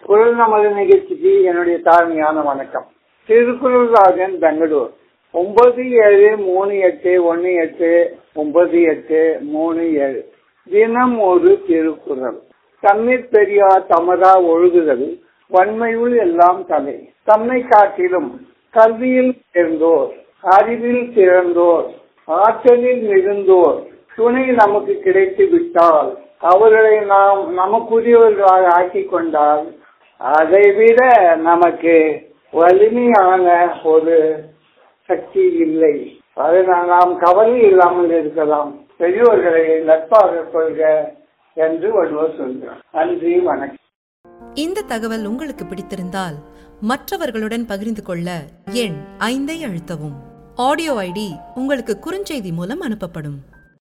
குரல் நமது நிகழ்ச்சிக்கு என்னுடைய தாழ்மையான வணக்கம் திருக்குறள் ராஜன் பெங்களூர் ஒன்பது ஏழு மூணு எட்டு ஒன்னு எட்டு ஒன்பது எட்டு மூணு ஏழு தினம் ஒரு திருக்குறள் தண்ணீர் பெரியார் தமதா ஒழுகுதல் வன்மையுள் எல்லாம் தலை தன்னை காட்டிலும் கல்வியில் சேர்ந்தோர் அறிவில் சிறந்தோர் ஆற்றலில் மிகுந்தோர் துணை நமக்கு கிடைத்து விட்டால் அவர்களை நாம் நமக்குரியவர்களாக ஆக்கிக் கொண்டால் அதை விட நமக்கு வலிமையான ஒரு சக்தி இல்லை அதனால் நாம் கவலை இல்லாமல் இருக்கலாம் பெரியோர்களை நட்பாக கொள்க என்று ஒருவர் சொல்கிறார் நன்றி வணக்கம் இந்த தகவல் உங்களுக்கு பிடித்திருந்தால் மற்றவர்களுடன் பகிர்ந்து கொள்ள எண் ஐந்தை அழுத்தவும் ஆடியோ ஐடி உங்களுக்கு குறுஞ்செய்தி மூலம் அனுப்பப்படும்